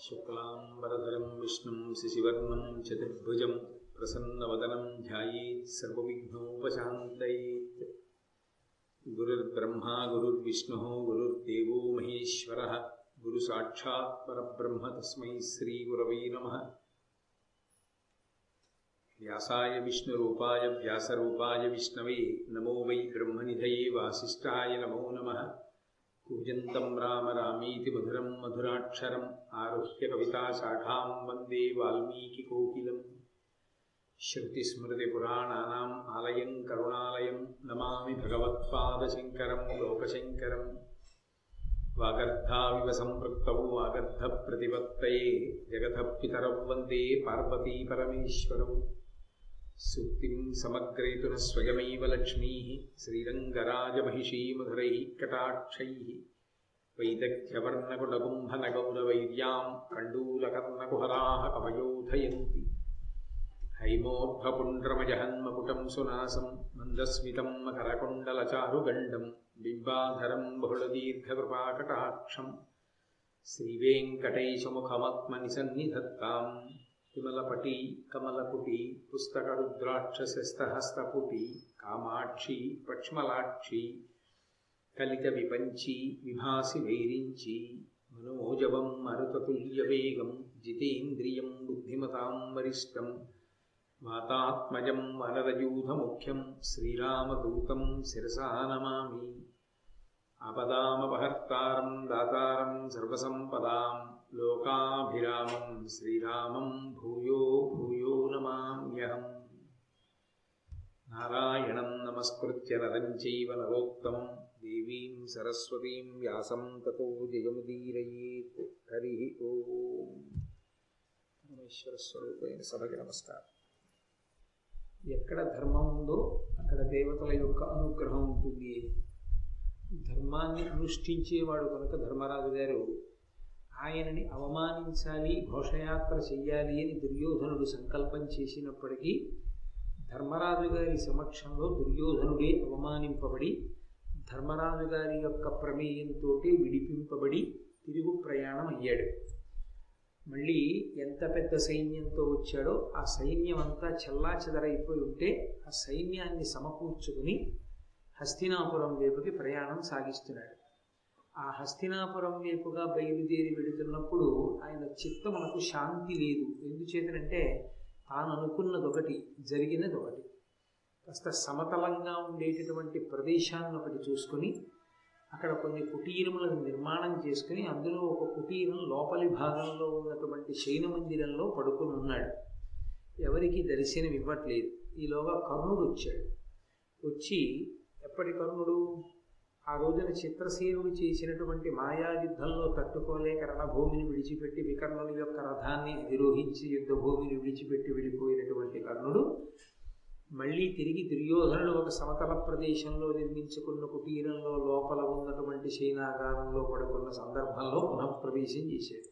शुक्लाम्बरधरं विष्णुं शशिवर्णं चतुर्भुजं प्रसन्नवदनं ध्यायेत् सर्वविघ्नोपशान्तयेत् गुरुर्ब्रह्मा गुरुर्विष्णुः गुरुर्देवो महेश्वरः गुरुसाक्षात् परब्रह्म तस्मै श्रीगुरवै नमः व्यासाय विष्णुरूपाय व्यासरूपाय विष्णवे नमो वै ब्रह्मनिधये वासिष्ठाय नमो नमः कूजन्तं राम रामीति मधुरं मधुराक्षरम् आरुह्य कविताशाखां वन्दे वाल्मीकिकोकिलम् श्रुतिस्मृतिपुराणानाम् आलयं करुणालयं नमामि भगवत्पादशङ्करं लोकशङ्करम् वागर्धाविव सम्पृक्तौ वागर्धप्रतिपत्तये जगतः पितरौ वन्दे पार्वतीपरमेश्वरौ सूक्तिं समग्रेतु न स्वयमेव लक्ष्मीः श्रीरङ्गराजमहिषी मधुरैः कटाक्षैः वैदग्ध्यवर्णकुटकुम्भनगौरवैर्यां कण्डूलकर्णकुहराः कवयोधयन्ति हैमोर्ध्वपुण्ड्रमजहन्मकुटं सुनासं मन्दस्मितं मकरकुण्डलचारुगण्डं बिम्बाधरं बहुलदीर्घकृपाकटाक्षं श्रीवेङ्कटैशमुखमात्मनिसन्निधत्ताम् विमलपटी कमलपुटी पुस्तकरुद्राक्षसस्तहस्तपुटी कामाक्षी पक्ष्मलाक्षी कलितविपञ्ची विभासि वैरिञ्ची मनोजवं मरुततुल्यवेगं जितेन्द्रियं बुद्धिमतां वरिष्ठं वातात्मजं वनरयूथमुख्यं श्रीरामदूतं शिरसा नमामि आपदामपहर्तारं दातारं सर्वसम्पदां लोकाभिरामं श्रीरामं भूयो भूयो नमाम्यहम् नारायणं नमस्कृत्य नरं चैव नरोत्तमं देवीं सरस्वतीं व्यासं ततो जयमुदीरयेत् हरिः ఓం పరమేశ్వర స్వరూపైన సభకి నమస్కారం ఎక్కడ ధర్మం ఉందో అక్కడ దేవతల యొక్క అనుగ్రహం ఉంటుంది ధర్మాన్ని అనుష్ఠించేవాడు కనుక ధర్మరాజు గారు ఆయనని అవమానించాలి ఘోషయాత్ర చెయ్యాలి అని దుర్యోధనుడు సంకల్పం చేసినప్పటికీ ధర్మరాజు గారి సమక్షంలో దుర్యోధనుడే అవమానింపబడి ధర్మరాజు గారి యొక్క ప్రమేయంతో విడిపింపబడి తిరుగు ప్రయాణం అయ్యాడు మళ్ళీ ఎంత పెద్ద సైన్యంతో వచ్చాడో ఆ సైన్యం అంతా చెల్లా చెదరైపోయి ఉంటే ఆ సైన్యాన్ని సమకూర్చుకుని హస్తినాపురం వైపుకి ప్రయాణం సాగిస్తున్నాడు ఆ హస్తినాపురం వైపుగా బయలుదేరి వెళుతున్నప్పుడు ఆయన చిత్తమునకు శాంతి లేదు ఎందుచేతనంటే తాను అనుకున్నది ఒకటి జరిగినది ఒకటి కాస్త సమతలంగా ఉండేటటువంటి ప్రదేశాన్ని ఒకటి చూసుకొని అక్కడ కొన్ని కుటీరములను నిర్మాణం చేసుకుని అందులో ఒక కుటీరం లోపలి భాగంలో ఉన్నటువంటి శయన మందిరంలో పడుకుని ఉన్నాడు ఎవరికి దర్శనం ఇవ్వట్లేదు ఈలోగా కర్ణుడు వచ్చాడు వచ్చి ఎప్పటి కర్ణుడు ఆ రోజున చిత్రసేనుడు చేసినటువంటి మాయాయుద్ధంలో తట్టుకోలేక రణభూమిని విడిచిపెట్టి వికర్ణుని యొక్క రథాన్ని అధిరోహించి యుద్ధభూమిని విడిచిపెట్టి వెళ్ళిపోయినటువంటి కర్ణుడు మళ్ళీ తిరిగి దుర్యోధనుడు ఒక సమతల ప్రదేశంలో నిర్మించుకున్న కుటీరంలో లోపల ఉన్నటువంటి శైనాగారంలో పడుకున్న సందర్భంలో పునఃప్రవేశం చేశాడు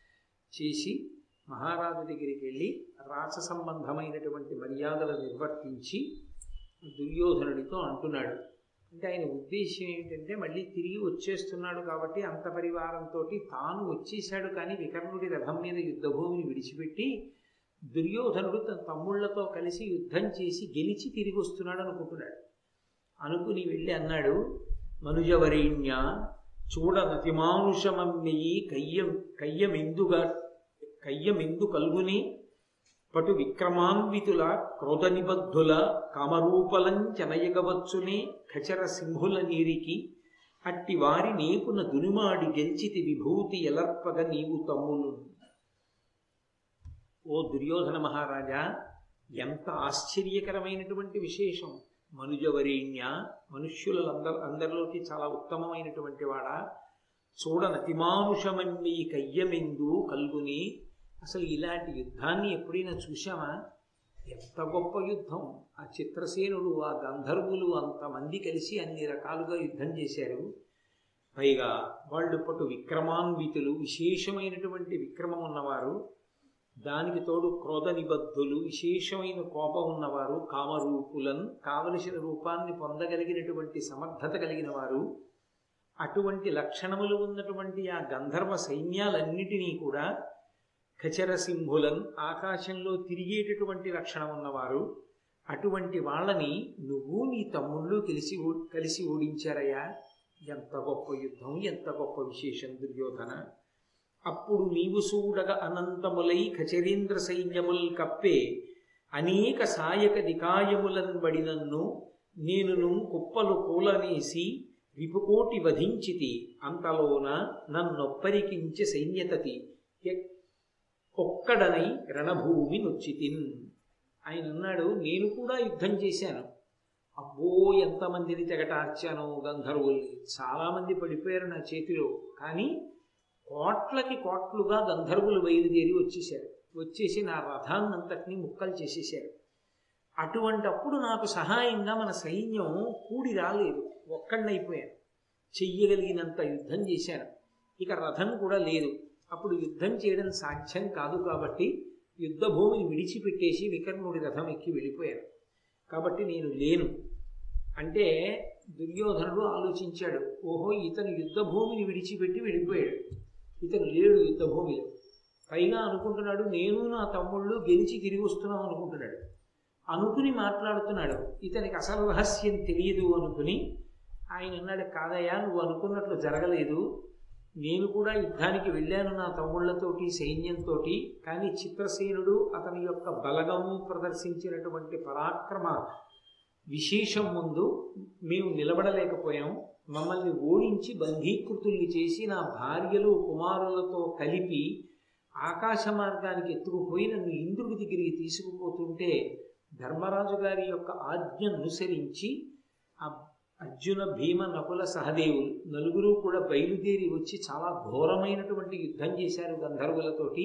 చేసి మహారాజు దగ్గరికి వెళ్ళి రాచ సంబంధమైనటువంటి మర్యాదలు నిర్వర్తించి దుర్యోధనుడితో అంటున్నాడు అంటే ఆయన ఉద్దేశం ఏమిటంటే మళ్ళీ తిరిగి వచ్చేస్తున్నాడు కాబట్టి అంత పరివారంతో తాను వచ్చేశాడు కానీ వికర్ణుడి రథం మీద యుద్ధభూమిని విడిచిపెట్టి దుర్యోధనుడు తన తమ్ముళ్లతో కలిసి యుద్ధం చేసి గెలిచి తిరిగి వస్తున్నాడు అనుకుంటున్నాడు అనుకుని వెళ్ళి అన్నాడు మనుజవరేణ్య చూడ నతిమానుషమన్నయి కయ్యం కయ్యమెందుగా కయ్యమెందు కల్గుని పటు విక్రమాన్వితుల క్రోధ నిబద్ధుల కామరూపలంచనయగవచ్చునే ఖచర సింహుల నీరికి అట్టి వారి నేపున దునిమాడి గెలిచితి విభూతి ఎలర్పగ నీవు తమ్ములు ఓ దుర్యోధన మహారాజా ఎంత ఆశ్చర్యకరమైనటువంటి విశేషం మనుజవరేణ్య మనుష్యులందరూ అందరిలోకి చాలా ఉత్తమమైనటువంటి వాడా చూడనతిమానుషమన్ని కయ్యమెందు కల్గుని అసలు ఇలాంటి యుద్ధాన్ని ఎప్పుడైనా చూశామా ఎంత గొప్ప యుద్ధం ఆ చిత్రసేనుడు ఆ గంధర్వులు అంతమంది కలిసి అన్ని రకాలుగా యుద్ధం చేశారు పైగా వాళ్ళు పటు విక్రమాన్వితులు విశేషమైనటువంటి విక్రమం ఉన్నవారు దానికి తోడు క్రోధ నిబద్ధులు విశేషమైన కోపం ఉన్నవారు కామరూపులను కావలసిన రూపాన్ని పొందగలిగినటువంటి సమర్థత కలిగిన వారు అటువంటి లక్షణములు ఉన్నటువంటి ఆ గంధర్వ సైన్యాలన్నిటినీ కూడా ఖచర సింహులన్ ఆకాశంలో తిరిగేటటువంటి లక్షణం ఉన్నవారు అటువంటి వాళ్ళని నువ్వు నీ తమ్ముళ్ళు కలిసి ఓ- కలిసి ఓడించారయ్యా ఎంత గొప్ప యుద్ధం ఎంత గొప్ప విశేషం దుర్యోధన అప్పుడు నీవు సూడగ అనంతములై ఖచరేంద్ర సైన్యముల్ కప్పే అనేక సాయక నికాయములన్ బడినన్ను నేనును కుప్పలు కూలనేసి రిపుకోటి వధించితి అంతలోన నన్నొప్పరికించి సైన్యతతి ఎక్- ఒక్కడనై రణభూమి నొచ్చితిన్ ఆయన అన్నాడు నేను కూడా యుద్ధం చేశాను అబ్బో ఎంతమందిని తెగటార్చాను గంధర్వుల్ని చాలామంది పడిపోయారు నా చేతిలో కానీ కోట్లకి కోట్లుగా గంధర్వులు బయలుదేరి వచ్చేసారు వచ్చేసి నా రథాన్నంతటినీ ముక్కలు చేసేసారు అటువంటప్పుడు నాకు సహాయంగా మన సైన్యం కూడి రాలేదు ఒక్కడినైపోయాను చెయ్యగలిగినంత యుద్ధం చేశాను ఇక రథం కూడా లేదు అప్పుడు యుద్ధం చేయడం సాధ్యం కాదు కాబట్టి యుద్ధ భూమిని విడిచిపెట్టేసి వికర్ణుడి రథం ఎక్కి వెళ్ళిపోయాను కాబట్టి నేను లేను అంటే దుర్యోధనుడు ఆలోచించాడు ఓహో ఇతను యుద్ధ భూమిని విడిచిపెట్టి వెళ్ళిపోయాడు ఇతను లేడు యుద్ధ భూమిలో పైగా అనుకుంటున్నాడు నేను నా తమ్ముళ్ళు గెలిచి తిరిగి వస్తున్నాం అనుకుంటున్నాడు అనుకుని మాట్లాడుతున్నాడు ఇతనికి అసలు రహస్యం తెలియదు అనుకుని ఆయన అన్నాడు కాదయ్యా నువ్వు అనుకున్నట్లు జరగలేదు నేను కూడా యుద్ధానికి వెళ్ళాను నా తమ్ముళ్లతోటి సైన్యంతో కానీ చిత్రసేనుడు అతని యొక్క బలగము ప్రదర్శించినటువంటి పరాక్రమ విశేషం ముందు మేము నిలబడలేకపోయాం మమ్మల్ని ఓడించి బంధీకృతుల్ని చేసి నా భార్యలు కుమారులతో కలిపి ఆకాశ మార్గానికి ఎత్తుకుపోయి నన్ను ఇంద్రుడి దగ్గరికి తీసుకుపోతుంటే ధర్మరాజు గారి యొక్క ఆజ్ఞ అనుసరించి ఆ అర్జున భీమ నకుల సహదేవులు నలుగురు కూడా బయలుదేరి వచ్చి చాలా ఘోరమైనటువంటి యుద్ధం చేశారు గంధర్వులతోటి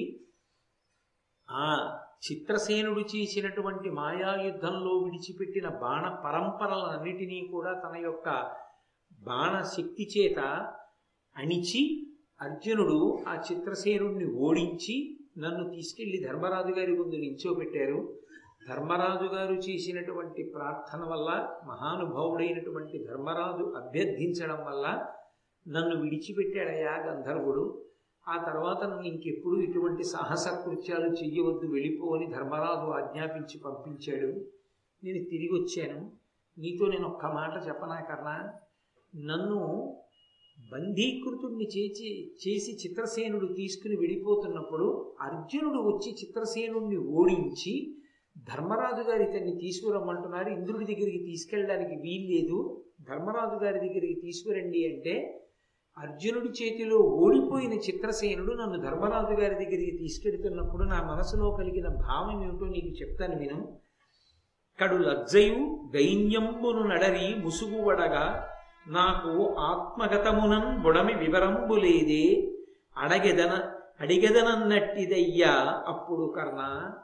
ఆ చిత్రసేనుడు చేసినటువంటి మాయాయుద్ధంలో విడిచిపెట్టిన బాణ పరంపరలన్నిటినీ కూడా తన యొక్క బాణ శక్తి చేత అణిచి అర్జునుడు ఆ చిత్రసేనుడిని ఓడించి నన్ను తీసుకెళ్లి ధర్మరాజు గారి ముందు నించోబెట్టారు ధర్మరాజు గారు చేసినటువంటి ప్రార్థన వల్ల మహానుభావుడైనటువంటి ధర్మరాజు అభ్యర్థించడం వల్ల నన్ను విడిచిపెట్టాడయా గంధర్వుడు ఆ తర్వాత నన్ను ఇంకెప్పుడు ఇటువంటి సాహస కృత్యాలు చెయ్యవద్దు వెళ్ళిపో అని ధర్మరాజు ఆజ్ఞాపించి పంపించాడు నేను తిరిగి వచ్చాను నీతో నేను ఒక్క మాట చెప్పనా కర్ణా నన్ను బంధీకృతుడిని చేసి చేసి చిత్రసేనుడు తీసుకుని వెళ్ళిపోతున్నప్పుడు అర్జునుడు వచ్చి చిత్రసేనుడిని ఓడించి ధర్మరాజు గారు ఇతన్ని తీసుకురమ్మంటున్నారు ఇంద్రుడి దగ్గరికి తీసుకెళ్ళడానికి వీల్లేదు ధర్మరాజు గారి దగ్గరికి తీసుకురండి అంటే అర్జునుడి చేతిలో ఓడిపోయిన చిత్రసేనుడు నన్ను ధర్మరాజు గారి దగ్గరికి తీసుకెడుతున్నప్పుడు నా మనసులో కలిగిన భావం ఏమిటో నీకు చెప్తాను విను కడు లజ్జయు దైన్యంబును నడరి ముసుగువడగా నాకు ఆత్మగతమునన్ బుడమి వివరంబు లేదే అడగెదన అడిగెదనన్నట్టిదయ్యా అప్పుడు కర్ణ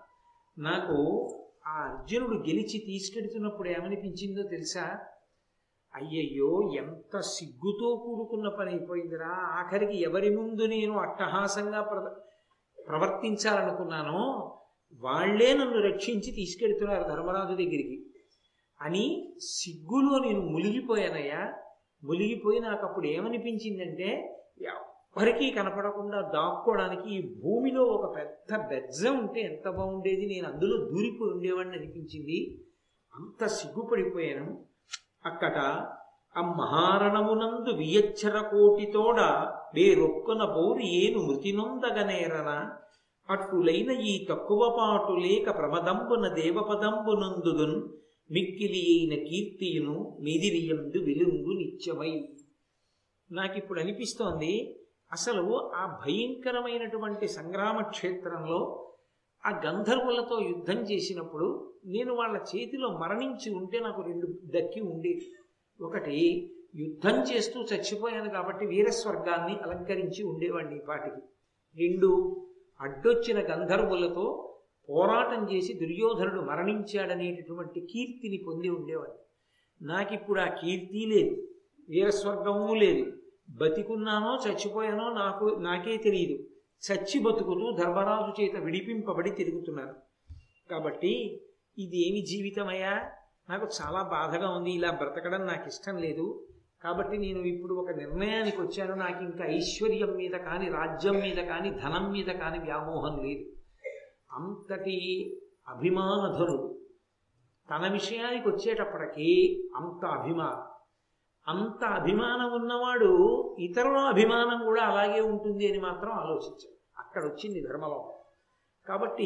నాకు ఆ అర్జునుడు గెలిచి తీసుకెడుతున్నప్పుడు ఏమనిపించిందో తెలుసా అయ్యయ్యో ఎంత సిగ్గుతో కూడుకున్న పని అయిపోయిందిరా ఆఖరికి ఎవరి ముందు నేను అట్టహాసంగా ప్ర ప్రవర్తించాలనుకున్నానో వాళ్లే నన్ను రక్షించి తీసుకెడుతున్నారు ధర్మరాజు దగ్గరికి అని సిగ్గులో నేను మునిగిపోయానయ్యా మునిగిపోయి నాకు అప్పుడు ఏమనిపించిందంటే ఎవ్వరికీ కనపడకుండా దాక్కోవడానికి ఈ భూమిలో ఒక పెద్ద బెజ్జ ఉంటే ఎంత బాగుండేది నేను అందులో దూరిపోయి ఉండేవాడిని అనిపించింది అంత సిగ్గుపడిపోయాను అక్కట ఆ మహారణమునందు వియచ్చర కోటితోడ వేరొక్కన బౌరి ఏను మృతినొందగనేరన అట్టులైన ఈ తక్కువ పాటు లేక ప్రమదంబున దేవపదంబునందుదున్ మిక్కిలి అయిన కీర్తియును మిదిరియందు వెలుంగు నిత్యమై నాకిప్పుడు అనిపిస్తోంది అసలు ఆ భయంకరమైనటువంటి సంగ్రామ క్షేత్రంలో ఆ గంధర్వులతో యుద్ధం చేసినప్పుడు నేను వాళ్ళ చేతిలో మరణించి ఉంటే నాకు రెండు దక్కి ఉండేది ఒకటి యుద్ధం చేస్తూ చచ్చిపోయాను కాబట్టి వీరస్వర్గాన్ని అలంకరించి ఉండేవాడిని ఈ పాటికి రెండు అడ్డొచ్చిన గంధర్వులతో పోరాటం చేసి దుర్యోధనుడు మరణించాడనేటటువంటి కీర్తిని పొంది ఉండేవాడిని నాకిప్పుడు ఆ కీర్తి లేదు వీరస్వర్గము లేదు బతికున్నానో చచ్చిపోయానో నాకు నాకే తెలియదు చచ్చి బతుకుతూ ధర్మరాజు చేత విడిపింపబడి తిరుగుతున్నాను కాబట్టి ఇదేమి జీవితమయ్యా నాకు చాలా బాధగా ఉంది ఇలా బ్రతకడం నాకు ఇష్టం లేదు కాబట్టి నేను ఇప్పుడు ఒక నిర్ణయానికి వచ్చాను నాకు ఇంకా ఐశ్వర్యం మీద కానీ రాజ్యం మీద కానీ ధనం మీద కానీ వ్యామోహం లేదు అంతటి అభిమానధనుడు తన విషయానికి వచ్చేటప్పటికి అంత అభిమానం అంత అభిమానం ఉన్నవాడు ఇతరుల అభిమానం కూడా అలాగే ఉంటుంది అని మాత్రం ఆలోచించాడు అక్కడ వచ్చింది ధర్మలోకం కాబట్టి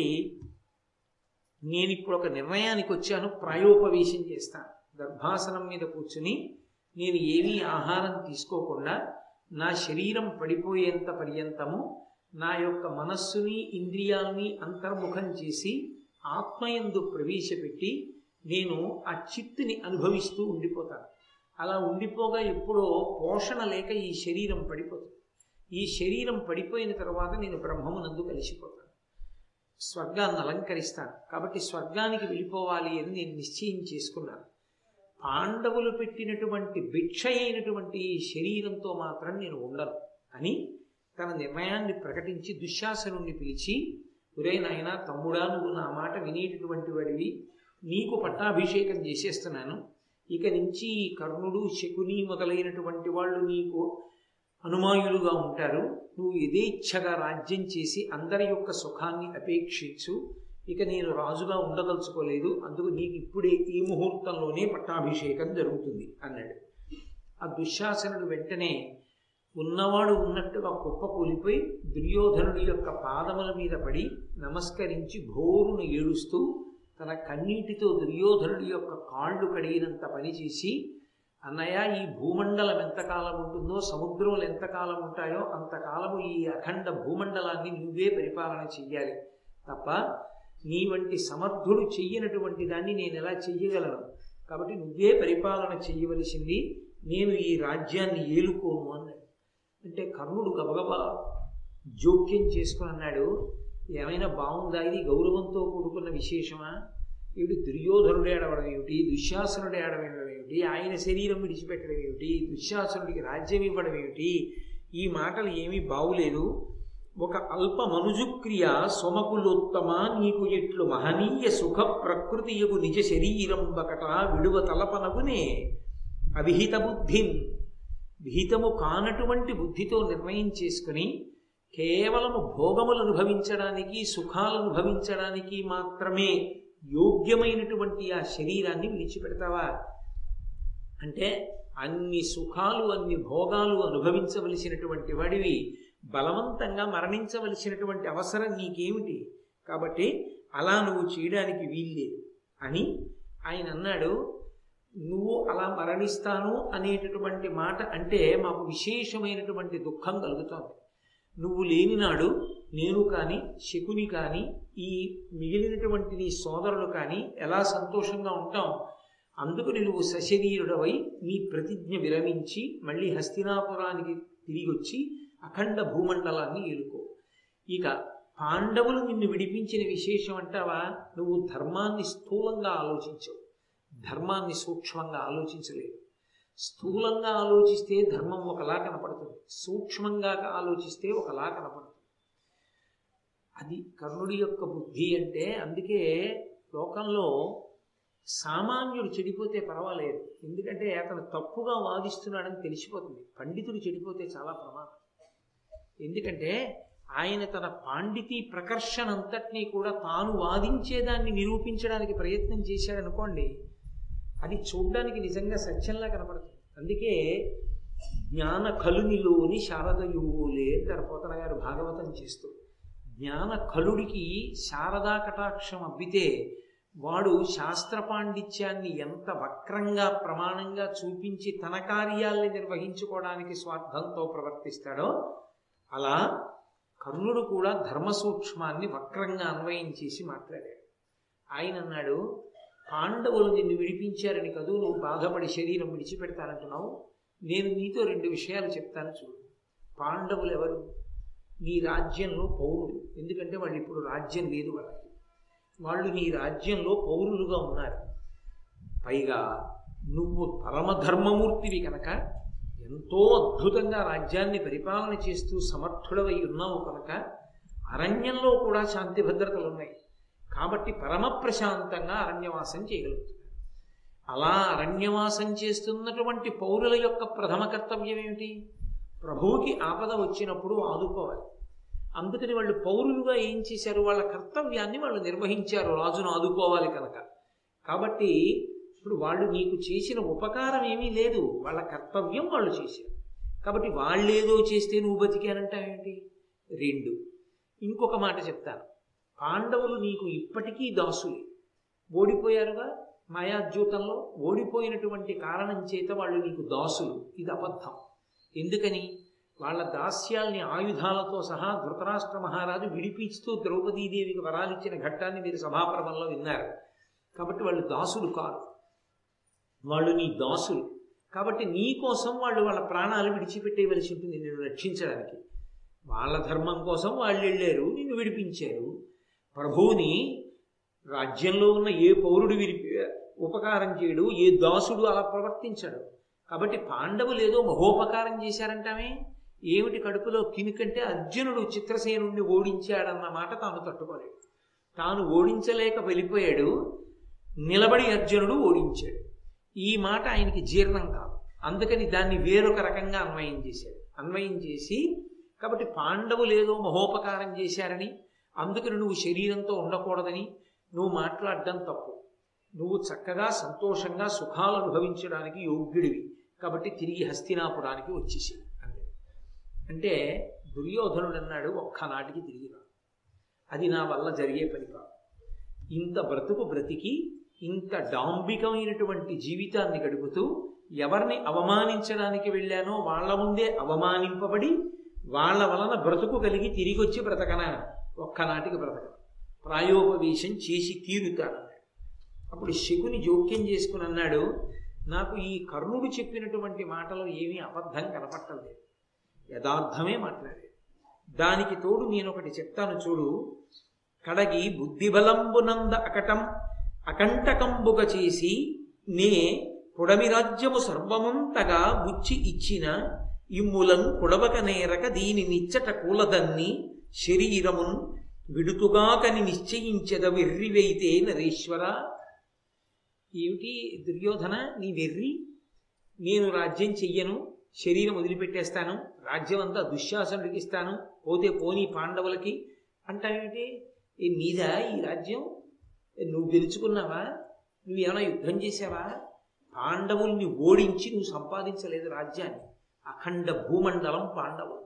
నేను ఇప్పుడు ఒక నిర్ణయానికి వచ్చాను ప్రాయోపవేశం చేస్తాను గర్భాసనం మీద కూర్చుని నేను ఏమీ ఆహారం తీసుకోకుండా నా శరీరం పడిపోయేంత పర్యంతము నా యొక్క మనస్సుని ఇంద్రియాల్ని అంతర్ముఖం చేసి ఆత్మయందు ప్రవేశపెట్టి నేను ఆ చిత్తుని అనుభవిస్తూ ఉండిపోతాను అలా ఉండిపోగా ఎప్పుడో పోషణ లేక ఈ శరీరం పడిపోతుంది ఈ శరీరం పడిపోయిన తర్వాత నేను బ్రహ్మమునందు కలిసిపోతాను స్వర్గాన్ని అలంకరిస్తాను కాబట్టి స్వర్గానికి వెళ్ళిపోవాలి అని నేను నిశ్చయం చేసుకున్నాను పాండవులు పెట్టినటువంటి భిక్ష అయినటువంటి ఈ శరీరంతో మాత్రం నేను ఉండను అని తన నిర్ణయాన్ని ప్రకటించి దుశ్శాసనుణ్ణి పిలిచి ఒరే నాయన తమ్ముడా నువ్వు నా మాట వినేటటువంటి వాడివి నీకు పట్టాభిషేకం చేసేస్తున్నాను ఇక నుంచి ఈ కర్ణుడు శకుని మొదలైనటువంటి వాళ్ళు నీకు అనుమాయులుగా ఉంటారు నువ్వు యథేచ్ఛగా రాజ్యం చేసి అందరి యొక్క సుఖాన్ని అపేక్షించు ఇక నేను రాజుగా ఉండదలుచుకోలేదు అందుకు నీకు ఇప్పుడే ఈ ముహూర్తంలోనే పట్టాభిషేకం జరుగుతుంది అన్నాడు ఆ దుశ్శాసనుడు వెంటనే ఉన్నవాడు ఉన్నట్టుగా కుప్ప కూలిపోయి దుర్యోధనుడి యొక్క పాదముల మీద పడి నమస్కరించి భోరును ఏడుస్తూ తన కన్నీటితో దుర్యోధనుడి యొక్క కాళ్ళు కడిగినంత పని చేసి అన్నయ్య ఈ భూమండలం ఎంతకాలం ఉంటుందో సముద్రములు ఎంతకాలం ఉంటాయో అంతకాలము ఈ అఖండ భూమండలాన్ని నువ్వే పరిపాలన చెయ్యాలి తప్ప నీ వంటి సమర్థుడు చెయ్యనటువంటి దాన్ని నేను ఎలా చెయ్యగలను కాబట్టి నువ్వే పరిపాలన చెయ్యవలసింది నేను ఈ రాజ్యాన్ని ఏలుకోను అన్నాడు అంటే కర్ణుడు గబగబా జోక్యం చేసుకుని అన్నాడు ఏమైనా బాగుందా ఇది గౌరవంతో కూడుకున్న విశేషమా ఏమిటి దుర్యోధనుడు ఏడవడం ఏమిటి దుశ్శాసనుడు ఏడవడం ఏమిటి ఆయన శరీరం విడిచిపెట్టడం ఏమిటి దుశ్శాసనుడికి రాజ్యం ఇవ్వడం ఏమిటి ఈ మాటలు ఏమీ బాగులేదు ఒక అల్ప మనుజుక్రియ సొమకులోత్తమ నీకు ఎట్లు మహనీయ సుఖ ప్రకృతియగు నిజ శరీరం బకట విడువ తలపనగునే అవిహిత బుద్ధిం విహితము కానటువంటి బుద్ధితో నిర్ణయం చేసుకుని కేవలము భోగములు అనుభవించడానికి సుఖాలు అనుభవించడానికి మాత్రమే యోగ్యమైనటువంటి ఆ శరీరాన్ని విడిచిపెడతావా అంటే అన్ని సుఖాలు అన్ని భోగాలు అనుభవించవలసినటువంటి వాడివి బలవంతంగా మరణించవలసినటువంటి అవసరం నీకేమిటి కాబట్టి అలా నువ్వు చేయడానికి వీల్లేదు అని ఆయన అన్నాడు నువ్వు అలా మరణిస్తాను అనేటటువంటి మాట అంటే మాకు విశేషమైనటువంటి దుఃఖం కలుగుతోంది నువ్వు లేనినాడు నేను కానీ శకుని కానీ ఈ మిగిలినటువంటి నీ సోదరులు కానీ ఎలా సంతోషంగా ఉంటాం అందుకు నువ్వు సశరీరుడవై నీ ప్రతిజ్ఞ విరమించి మళ్ళీ హస్తినాపురానికి తిరిగి వచ్చి అఖండ భూమండలాన్ని ఏలుకో ఇక పాండవులు నిన్ను విడిపించిన విశేషం అంటావా నువ్వు ధర్మాన్ని స్థూలంగా ఆలోచించవు ధర్మాన్ని సూక్ష్మంగా ఆలోచించలేదు స్థూలంగా ఆలోచిస్తే ధర్మం ఒకలా కనపడుతుంది సూక్ష్మంగా ఆలోచిస్తే ఒకలా కనపడుతుంది అది కర్ణుడి యొక్క బుద్ధి అంటే అందుకే లోకంలో సామాన్యుడు చెడిపోతే పర్వాలేదు ఎందుకంటే అతను తప్పుగా వాదిస్తున్నాడని తెలిసిపోతుంది పండితుడు చెడిపోతే చాలా ప్రమాదం ఎందుకంటే ఆయన తన పాండితీ ప్రకర్షణ అంతటినీ కూడా తాను వాదించేదాన్ని నిరూపించడానికి ప్రయత్నం చేశాడనుకోండి అది చూడ్డానికి నిజంగా సత్యంలా కనపడుతుంది అందుకే జ్ఞాన కలునిలోని శారదయువులే అంటారు పోతన గారు భాగవతం చేస్తూ జ్ఞాన కలుడికి శారదా కటాక్షం అబ్బితే వాడు శాస్త్ర పాండిత్యాన్ని ఎంత వక్రంగా ప్రమాణంగా చూపించి తన కార్యాల్ని నిర్వహించుకోవడానికి స్వార్థంతో ప్రవర్తిస్తాడో అలా కర్ణుడు కూడా ధర్మ సూక్ష్మాన్ని వక్రంగా అన్వయం చేసి మాట్లాడాడు ఆయన అన్నాడు పాండవులు నిన్ను విడిపించారని కదూ నువ్వు బాధపడి శరీరం విడిచిపెడతానంటున్నావు నేను నీతో రెండు విషయాలు చెప్తాను చూడు పాండవులు ఎవరు నీ రాజ్యంలో పౌరులు ఎందుకంటే వాళ్ళు ఇప్పుడు రాజ్యం లేదు వాళ్ళకి వాళ్ళు నీ రాజ్యంలో పౌరులుగా ఉన్నారు పైగా నువ్వు పరమధర్మమూర్తివి కనుక ఎంతో అద్భుతంగా రాజ్యాన్ని పరిపాలన చేస్తూ సమర్థుడవై ఉన్నావు కనుక అరణ్యంలో కూడా శాంతి భద్రతలు ఉన్నాయి కాబట్టి పరమ ప్రశాంతంగా అరణ్యవాసం చేయగలుగుతున్నారు అలా అరణ్యవాసం చేస్తున్నటువంటి పౌరుల యొక్క ప్రథమ కర్తవ్యం ఏమిటి ప్రభువుకి ఆపద వచ్చినప్పుడు ఆదుకోవాలి అందుకని వాళ్ళు పౌరులుగా ఏం చేశారు వాళ్ళ కర్తవ్యాన్ని వాళ్ళు నిర్వహించారు రాజును ఆదుకోవాలి కనుక కాబట్టి ఇప్పుడు వాళ్ళు నీకు చేసిన ఉపకారం ఏమీ లేదు వాళ్ళ కర్తవ్యం వాళ్ళు చేశారు కాబట్టి వాళ్ళేదో చేస్తే నువ్వు బతికానంటావేంటి రెండు ఇంకొక మాట చెప్తాను పాండవులు నీకు ఇప్పటికీ దాసులే ఓడిపోయారుగా మాయాద్యూతంలో ఓడిపోయినటువంటి కారణం చేత వాళ్ళు నీకు దాసులు ఇది అబద్ధం ఎందుకని వాళ్ళ దాస్యాల్ని ఆయుధాలతో సహా ధృతరాష్ట్ర మహారాజు విడిపించుతూ ద్రౌపదీదేవికి వరాలిచ్చిన ఘట్టాన్ని మీరు సభాపర్వంలో విన్నారు కాబట్టి వాళ్ళు దాసులు కారు వాళ్ళు నీ దాసులు కాబట్టి నీ కోసం వాళ్ళు వాళ్ళ ప్రాణాలు విడిచిపెట్టేయవలసి ఉంటుంది నిన్ను రక్షించడానికి వాళ్ళ ధర్మం కోసం వాళ్ళు వెళ్ళారు నిన్ను విడిపించారు ప్రభువుని రాజ్యంలో ఉన్న ఏ పౌరుడు విరిపి ఉపకారం చేయడు ఏ దాసుడు అలా ప్రవర్తించడు కాబట్టి పాండవులు ఏదో మహోపకారం చేశారంటామే ఏమిటి కడుపులో కినుకంటే అర్జునుడు చిత్రసేనుణ్ణి ఓడించాడన్న మాట తాను తట్టుకోలేడు తాను ఓడించలేక వెళ్ళిపోయాడు నిలబడి అర్జునుడు ఓడించాడు ఈ మాట ఆయనకి జీర్ణం కాదు అందుకని దాన్ని వేరొక రకంగా అన్వయం చేశాడు అన్వయం చేసి కాబట్టి పాండవులు ఏదో మహోపకారం చేశారని అందుకని నువ్వు శరీరంతో ఉండకూడదని నువ్వు మాట్లాడడం తప్పు నువ్వు చక్కగా సంతోషంగా సుఖాలు అనుభవించడానికి యోగ్యుడివి కాబట్టి తిరిగి హస్తినాపురానికి వచ్చేసి అన్నాడు అంటే దుర్యోధనుడు అన్నాడు ఒక్కనాటికి తిరిగి రా అది నా వల్ల జరిగే పని కాదు ఇంత బ్రతుకు బ్రతికి ఇంత డాంబికమైనటువంటి జీవితాన్ని గడుపుతూ ఎవరిని అవమానించడానికి వెళ్ళానో వాళ్ళ ముందే అవమానింపబడి వాళ్ళ వలన బ్రతుకు కలిగి తిరిగి వచ్చి బ్రతకనా ఒక్కనాటికి బ్రతక ప్రాయోపవేశం చేసి తీరుతానన్నాడు అప్పుడు శకుని జోక్యం చేసుకుని అన్నాడు నాకు ఈ కర్ణుడు చెప్పినటువంటి మాటలు ఏమీ అబద్ధం కనపట్టలేదు యథార్థమే మాట్లాడాడు దానికి తోడు నేను ఒకటి చెప్తాను చూడు కడగి బుద్ధిబలంబునంద అకటం అకంటకంబుగ చేసి నే పుడమి రాజ్యము సర్వముంతగా బుచ్చి ఇచ్చిన ఇమ్ములను కుడవక నేరక దీని నిచ్చట కూలదన్ని శరీరమున్ విడుతుగాకని నిశ్చయించద వెర్రివైతే నరేశ్వర ఏమిటి దుర్యోధన నీ వెర్రి నేను రాజ్యం చెయ్యను శరీరం వదిలిపెట్టేస్తాను రాజ్యం అంతా దుశ్శాసనుడికి ఇస్తాను పోతే పోనీ పాండవులకి అంటావేమిటి ఏ నీదా ఈ రాజ్యం నువ్వు గెలుచుకున్నావా నువ్వు ఏమైనా యుద్ధం చేసావా పాండవుల్ని ఓడించి నువ్వు సంపాదించలేదు రాజ్యాన్ని అఖండ భూమండలం పాండవులు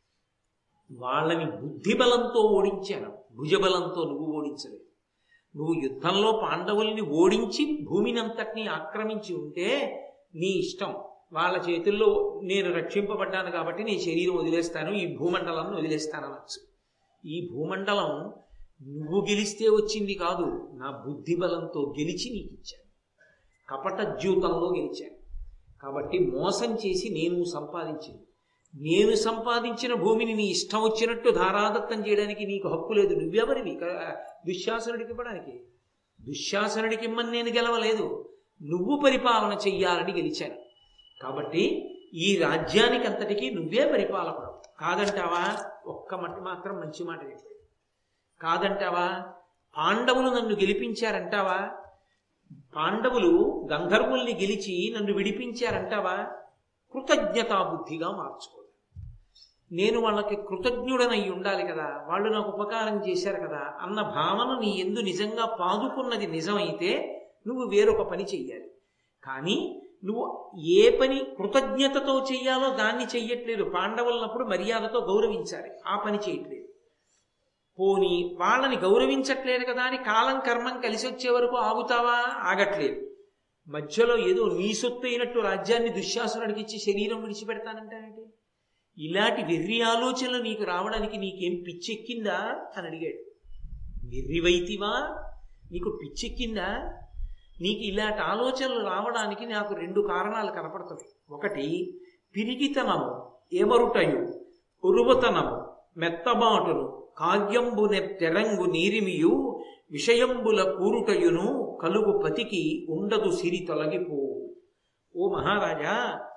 వాళ్ళని బుద్ధిబలంతో ఓడించాను భుజబలంతో నువ్వు ఓడించలేదు నువ్వు యుద్ధంలో పాండవుల్ని ఓడించి భూమిని అంతటినీ ఆక్రమించి ఉంటే నీ ఇష్టం వాళ్ళ చేతుల్లో నేను రక్షింపబడ్డాను కాబట్టి నీ శరీరం వదిలేస్తాను ఈ భూమండలాన్ని వదిలేస్తాను అనొచ్చు ఈ భూమండలం నువ్వు గెలిస్తే వచ్చింది కాదు నా బుద్ధి బలంతో గెలిచి నీకు ఇచ్చాను కపట జీవితంలో గెలిచాను కాబట్టి మోసం చేసి నేను సంపాదించింది నేను సంపాదించిన భూమిని నీ ఇష్టం వచ్చినట్టు ధారాదత్తం చేయడానికి నీకు హక్కు లేదు నువ్వెవరివి క- దుశ్శాసనుడికి ఇవ్వడానికి దుశ్శాసనుడికి ఇమ్మని నేను గెలవలేదు నువ్వు పరిపాలన చెయ్యాలని గెలిచాను కాబట్టి ఈ రాజ్యానికి అంతటికీ నువ్వే పరిపాలకుడు కాదంటావా ఒక్క మట్టి మాత్రం మంచి మాట చెప్పాడు కాదంటావా పాండవులు నన్ను గెలిపించారంటావా పాండవులు గంధర్వుల్ని గెలిచి నన్ను విడిపించారంటావా కృతజ్ఞతాబుద్ధిగా మార్చుకో నేను వాళ్ళకి కృతజ్ఞుడనై ఉండాలి కదా వాళ్ళు నాకు ఉపకారం చేశారు కదా అన్న భావన నీ ఎందు నిజంగా పాదుకున్నది నిజమైతే నువ్వు వేరొక పని చెయ్యాలి కానీ నువ్వు ఏ పని కృతజ్ఞతతో చెయ్యాలో దాన్ని చెయ్యట్లేదు పాండవులనప్పుడు మర్యాదతో గౌరవించాలి ఆ పని చేయట్లేదు పోని వాళ్ళని గౌరవించట్లేదు కదా అని కాలం కర్మం కలిసి వచ్చే వరకు ఆగుతావా ఆగట్లేదు మధ్యలో ఏదో నీ సొత్తు అయినట్టు రాజ్యాన్ని దుశ్శాసనుడికి ఇచ్చి శరీరం విడిచిపెడతానంటావేంటి ఇలాంటి వెర్రి ఆలోచనలు నీకు రావడానికి నీకేం పిచ్చెక్కిందా అని అడిగాడు వెర్రివైతివా నీకు పిచ్చెక్కిందా నీకు ఇలాంటి ఆలోచనలు రావడానికి నాకు రెండు కారణాలు కనపడుతున్నాయి ఒకటి పిరిగితనము ఏమరుటయు ఉరువతనము మెత్తబాటును కావ్యంబు తెరంగు నీరిమియు విషయంబుల కూరుటయును కలుగు పతికి ఉండదు సిరి తొలగిపో ఓ మహారాజా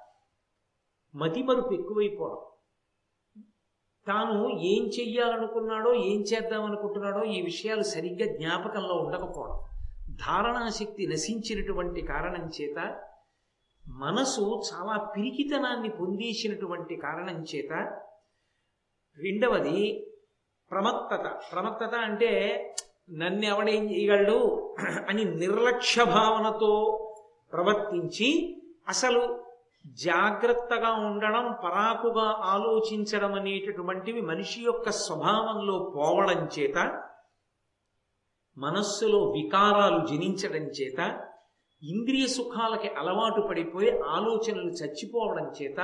మతిమరుపు ఎక్కువైపోవడం తాను ఏం చెయ్యాలనుకున్నాడో ఏం చేద్దామనుకుంటున్నాడో ఈ విషయాలు సరిగ్గా జ్ఞాపకంలో ఉండకపోవడం ధారణాశక్తి నశించినటువంటి కారణం చేత మనసు చాలా పిరికితనాన్ని పొందేసినటువంటి కారణం చేత రెండవది ప్రమత్తత ప్రమత్తత అంటే నన్ను ఎవడేం చేయగలడు అని నిర్లక్ష్య భావనతో ప్రవర్తించి అసలు జాగ్రత్తగా ఉండడం పరాకుగా ఆలోచించడం అనేటటువంటివి మనిషి యొక్క స్వభావంలో పోవడం చేత మనస్సులో వికారాలు జనించడం చేత ఇంద్రియ సుఖాలకి అలవాటు పడిపోయి ఆలోచనలు చచ్చిపోవడం చేత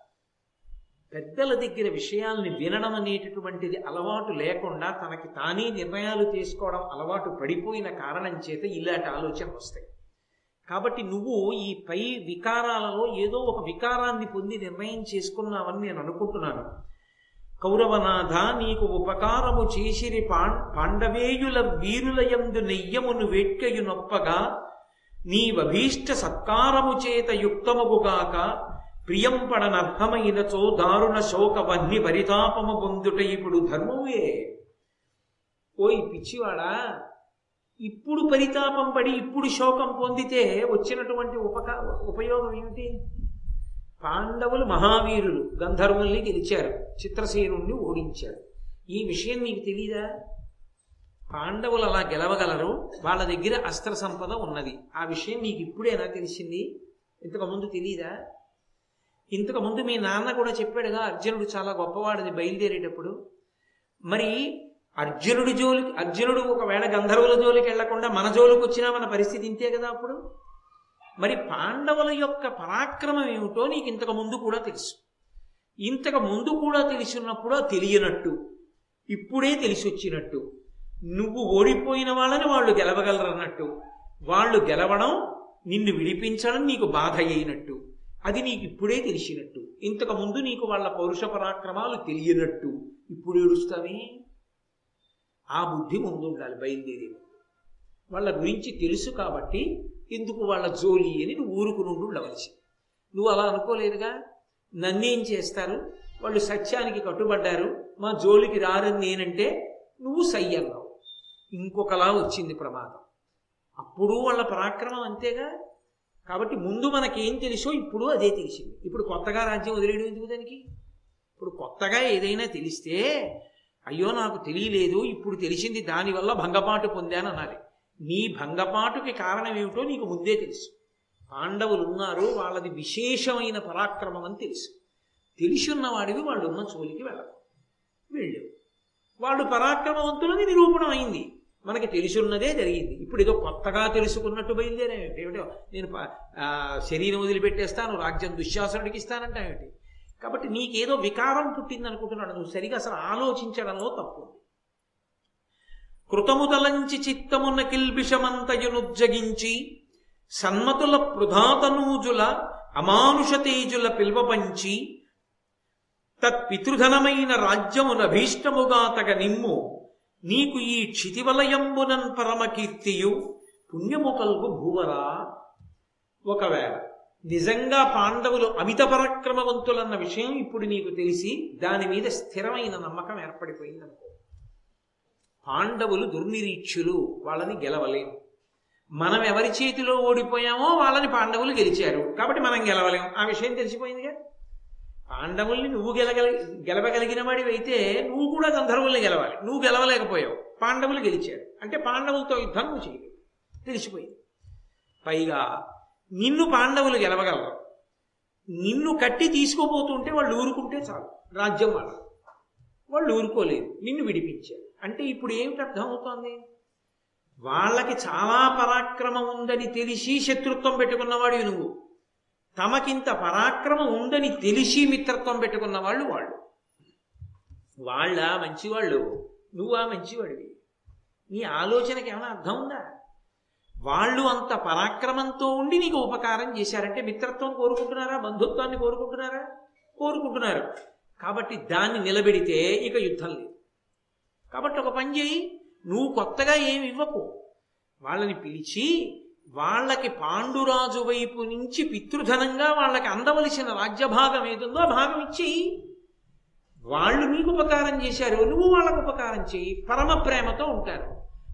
పెద్దల దగ్గర విషయాల్ని వినడం అనేటటువంటిది అలవాటు లేకుండా తనకి తానే నిర్ణయాలు తీసుకోవడం అలవాటు పడిపోయిన కారణం చేత ఇలాంటి ఆలోచనలు వస్తాయి కాబట్టి నువ్వు ఈ పై వికారాలలో ఏదో ఒక వికారాన్ని పొంది నిర్ణయం చేసుకున్నావని నేను అనుకుంటున్నాను కౌరవనాథ నీకు ఉపకారము చేసిరి పాం పాండవేయుల వీరులయందు నెయ్యమును వేట్కయు నొప్పగా నీవభీష్ట సత్కారము చేత యుక్తముగుగాక ప్రియంపడనర్హమైనచో దారుణ శోకవన్ని పరితాపము పొందుట ఇప్పుడు ధర్మమే ఓయ్ పిచ్చివాడా ఇప్పుడు పరితాపం పడి ఇప్పుడు శోకం పొందితే వచ్చినటువంటి ఉపకా ఉపయోగం ఏమిటి పాండవులు మహావీరులు గంధర్వుల్ని గెలిచారు చిత్రసేనుణ్ణి ఓడించారు ఈ విషయం నీకు తెలీదా పాండవులు అలా గెలవగలరు వాళ్ళ దగ్గర అస్త్ర సంపద ఉన్నది ఆ విషయం నీకు ఇప్పుడేనా తెలిసింది ఇంతకుముందు తెలీదా ఇంతకుముందు మీ నాన్న కూడా చెప్పాడుగా అర్జునుడు చాలా గొప్పవాడని బయలుదేరేటప్పుడు మరి అర్జునుడి జోలికి అర్జునుడు ఒకవేళ గంధర్వుల జోలికి వెళ్లకుండా మన జోలికి వచ్చినా మన పరిస్థితి ఇంతే కదా అప్పుడు మరి పాండవుల యొక్క పరాక్రమం ఏమిటో నీకు ఇంతకు ముందు కూడా తెలుసు ఇంతకు ముందు కూడా తెలిసినప్పుడు తెలియనట్టు ఇప్పుడే తెలిసి వచ్చినట్టు నువ్వు ఓడిపోయిన వాళ్ళని వాళ్ళు గెలవగలరన్నట్టు వాళ్ళు గెలవడం నిన్ను విడిపించడం నీకు బాధ అయినట్టు అది నీకు ఇప్పుడే తెలిసినట్టు ఇంతకు ముందు నీకు వాళ్ళ పౌరుష పరాక్రమాలు తెలియనట్టు ఇప్పుడు ఏడుస్తావే ఆ బుద్ధి ముందు ఉండాలి బయలుదేరి వాళ్ళ గురించి తెలుసు కాబట్టి ఎందుకు వాళ్ళ జోలి అని నువ్వు ఊరుకు నుండి ఉండవలసి నువ్వు అలా అనుకోలేదుగా నన్నేం చేస్తారు వాళ్ళు సత్యానికి కట్టుబడ్డారు మా జోలికి రారని నేనంటే నువ్వు సయ్యన్నావు ఇంకొకలా వచ్చింది ప్రమాదం అప్పుడు వాళ్ళ పరాక్రమం అంతేగా కాబట్టి ముందు మనకేం తెలుసో ఇప్పుడు అదే తెలిసింది ఇప్పుడు కొత్తగా రాజ్యం వదిలేయడం ఎందుకు దానికి ఇప్పుడు కొత్తగా ఏదైనా తెలిస్తే అయ్యో నాకు తెలియలేదు ఇప్పుడు తెలిసింది దానివల్ల భంగపాటు పొందాను అనాలి నీ భంగపాటుకి కారణం ఏమిటో నీకు ముందే తెలుసు పాండవులు ఉన్నారు వాళ్ళది విశేషమైన పరాక్రమం అని తెలుసు తెలిసి ఉన్నవాడివి వాళ్ళు ఉన్న చోలికి వెళ్ళరు వెళ్ళు వాళ్ళు పరాక్రమవంతులని నిరూపణం అయింది మనకి తెలిసున్నదే జరిగింది ఇప్పుడు ఏదో కొత్తగా తెలుసుకున్నట్టు బయలుదేరే ఏమిటో నేను శరీరం వదిలిపెట్టేస్తాను రాజ్యం దుశ్శాసనుడికి ఇస్తానంటావేంటి కాబట్టి నీకేదో వికారం పుట్టింది అనుకుంటున్నాడు నువ్వు సరిగా అసలు ఆలోచించడంలో తప్పు కృతముదలంచి చిత్తమున కిల్బిషమంతయునుజ్జగించి సన్మతుల పృధాతనూజుల అమానుష తేజుల పిల్వపంచి తత్పితృధనమైన రాజ్యమున భీష్టముగా తగ నిమ్ము నీకు ఈ క్షితివలయంబునన్ పరమకీర్తియు పుణ్యము కల్గు భూవరా ఒకవేళ నిజంగా పాండవులు అమిత పరాక్రమవంతులన్న విషయం ఇప్పుడు నీకు తెలిసి దాని మీద స్థిరమైన నమ్మకం ఏర్పడిపోయింది అనుకో పాండవులు దుర్నిరీక్షులు వాళ్ళని గెలవలేము మనం ఎవరి చేతిలో ఓడిపోయామో వాళ్ళని పాండవులు గెలిచారు కాబట్టి మనం గెలవలేం ఆ విషయం తెలిసిపోయిందిగా పాండవుల్ని నువ్వు గెలగల గెలవగలిగిన వాడివైతే నువ్వు కూడా గంధర్వుల్ని గెలవాలి నువ్వు గెలవలేకపోయావు పాండవులు గెలిచారు అంటే పాండవులతో యుద్ధం నువ్వు చేయలేవు తెలిసిపోయింది పైగా నిన్ను పాండవులు గెలవగలరు నిన్ను కట్టి తీసుకోపోతుంటే వాళ్ళు ఊరుకుంటే చాలు రాజ్యం వాళ్ళ వాళ్ళు ఊరుకోలేదు నిన్ను విడిపించారు అంటే ఇప్పుడు ఏమిటి అర్థం అవుతోంది వాళ్ళకి చాలా పరాక్రమం ఉందని తెలిసి శత్రుత్వం పెట్టుకున్నవాడు నువ్వు తమకింత పరాక్రమం ఉందని తెలిసి మిత్రత్వం పెట్టుకున్న వాళ్ళు వాళ్ళు వాళ్ళ మంచివాళ్ళు నువ్వా మంచివాడివి నీ ఆలోచనకి ఏమైనా అర్థం ఉందా వాళ్ళు అంత పరాక్రమంతో ఉండి నీకు ఉపకారం చేశారంటే మిత్రత్వం కోరుకుంటున్నారా బంధుత్వాన్ని కోరుకుంటున్నారా కోరుకుంటున్నారు కాబట్టి దాన్ని నిలబెడితే ఇక యుద్ధం లేదు కాబట్టి ఒక పని చేయి నువ్వు కొత్తగా ఏమి ఇవ్వకు వాళ్ళని పిలిచి వాళ్ళకి పాండురాజు వైపు నుంచి పితృధనంగా వాళ్ళకి అందవలసిన రాజ్యభాగం ఏదుందో ఆ భాగం ఇచ్చేయి వాళ్ళు నీకు ఉపకారం చేశారు నువ్వు వాళ్ళకు ఉపకారం చేయి పరమ ప్రేమతో ఉంటారు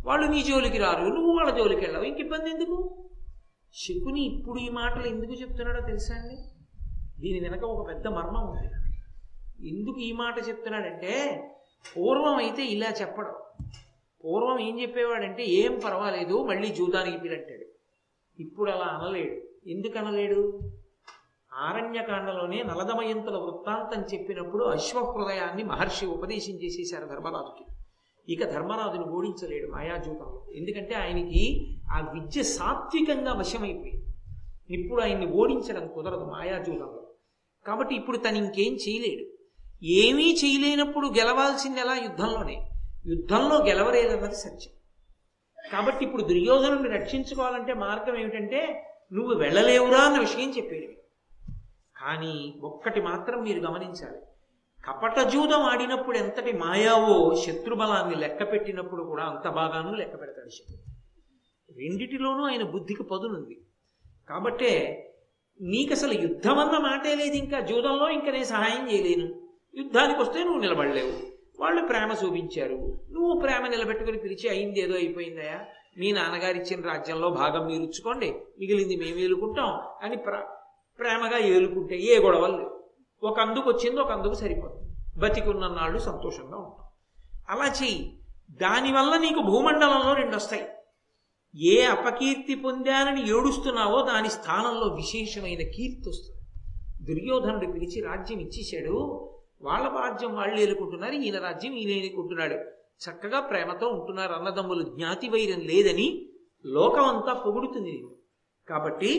వాళ్ళు నీ జోలికి రారు నువ్వు వాళ్ళ జోలికి వెళ్ళావు ఇంక ఇబ్బంది ఎందుకు శకుని ఇప్పుడు ఈ మాటలు ఎందుకు చెప్తున్నాడో తెలుసా అండి దీని వెనక ఒక పెద్ద మర్మం ఉంది ఎందుకు ఈ మాట చెప్తున్నాడంటే పూర్వం అయితే ఇలా చెప్పడం పూర్వం ఏం చెప్పేవాడంటే ఏం పర్వాలేదు మళ్ళీ జూదానికి పిలంటాడు ఇప్పుడు అలా అనలేడు ఎందుకు అనలేడు ఆరణ్యకాండలోనే నలదమయంతుల వృత్తాంతం చెప్పినప్పుడు అశ్వహృదయాన్ని మహర్షి ఉపదేశం చేసేశారు ధర్మరాజుకి ఇక ధర్మరాజును ఓడించలేడు మాయాజూతంలో ఎందుకంటే ఆయనకి ఆ విద్య సాత్వికంగా వశమైపోయింది ఇప్పుడు ఆయన్ని ఓడించడం కుదరదు మాయాజూతంలో కాబట్టి ఇప్పుడు తను ఇంకేం చేయలేడు ఏమీ చేయలేనప్పుడు గెలవాల్సింది ఎలా యుద్ధంలోనే యుద్ధంలో గెలవలేదన్నది సత్యం కాబట్టి ఇప్పుడు దుర్యోధనుడిని రక్షించుకోవాలంటే మార్గం ఏమిటంటే నువ్వు వెళ్ళలేవురా అన్న విషయం చెప్పేది కానీ ఒక్కటి మాత్రం మీరు గమనించాలి కపట జూదం ఆడినప్పుడు ఎంతటి మాయావో శత్రుబలాన్ని లెక్క పెట్టినప్పుడు కూడా అంత బాగాను లెక్క పెడతాడు శత్రువు రెండిటిలోనూ ఆయన బుద్ధికి పదునుంది కాబట్టే నీకు అసలు యుద్ధం అన్న మాటే లేదు ఇంకా జూదంలో ఇంకా నేను సహాయం చేయలేను యుద్ధానికి వస్తే నువ్వు నిలబడలేవు వాళ్ళు ప్రేమ చూపించారు నువ్వు ప్రేమ నిలబెట్టుకుని పిలిచి అయింది ఏదో అయిపోయిందయా మీ నాన్నగారు ఇచ్చిన రాజ్యంలో భాగం మీరు ఇచ్చుకోండి మిగిలింది మేము ఏలుకుంటాం అని ప్ర ప్రేమగా ఏలుకుంటే ఏ గొడవలు లేవు ఒక అందుకు వచ్చింది ఒక అందుకు సరిపోతుంది బతికున్న నాళ్ళు సంతోషంగా ఉంటాం అలా చెయ్యి దానివల్ల నీకు భూమండలంలో రెండు వస్తాయి ఏ అపకీర్తి పొందానని ఏడుస్తున్నావో దాని స్థానంలో విశేషమైన కీర్తి వస్తుంది దుర్యోధనుడు పిలిచి రాజ్యం ఇచ్చేశాడు వాళ్ళ రాజ్యం వాళ్ళు ఏలుకుంటున్నారు ఈయన రాజ్యం ఈయన ఏలుకుంటున్నాడు చక్కగా ప్రేమతో ఉంటున్నారు అన్నదమ్ములు జ్ఞాతి వైరం లేదని లోకమంతా పొగుడుతుంది నేను కాబట్టి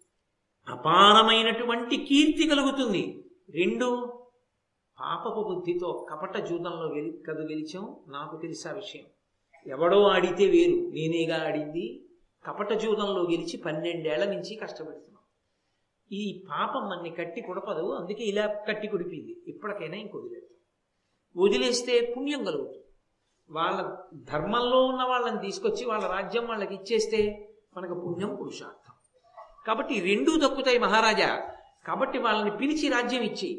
అపారమైనటువంటి కీర్తి కలుగుతుంది రెండు పాపపు బుద్ధితో కపట జూదంలో గెలి కదు గెలిచాం నాకు తెలుసా విషయం ఎవడో ఆడితే వేరు నేనేగా ఆడింది కపట జూదంలో గెలిచి పన్నెండేళ్ల నుంచి కష్టపడుతున్నాం ఈ పాపం మన్ని కట్టి కుడపదు అందుకే ఇలా కట్టి కుడిపింది ఇప్పటికైనా ఇంక వదిలేదు వదిలేస్తే పుణ్యం కలుగుతుంది వాళ్ళ ధర్మంలో ఉన్న వాళ్ళని తీసుకొచ్చి వాళ్ళ రాజ్యం వాళ్ళకి ఇచ్చేస్తే మనకు పుణ్యం పురుషార్థం కాబట్టి ఈ రెండూ దక్కుతాయి మహారాజా కాబట్టి వాళ్ళని పిలిచి రాజ్యం ఇచ్చి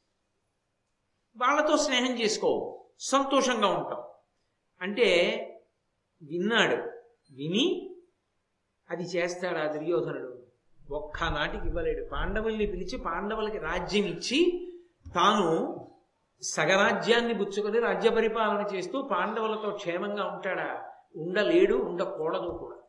వాళ్ళతో స్నేహం చేసుకో సంతోషంగా ఉంటాం అంటే విన్నాడు విని అది చేస్తాడు ఆ దుర్యోధనుడు ఒక్కనాటికి ఇవ్వలేడు పాండవుల్ని పిలిచి పాండవులకి రాజ్యం ఇచ్చి తాను సగరాజ్యాన్ని బుచ్చుకొని రాజ్య పరిపాలన చేస్తూ పాండవులతో క్షేమంగా ఉంటాడా ఉండలేడు ఉండకూడదు కూడా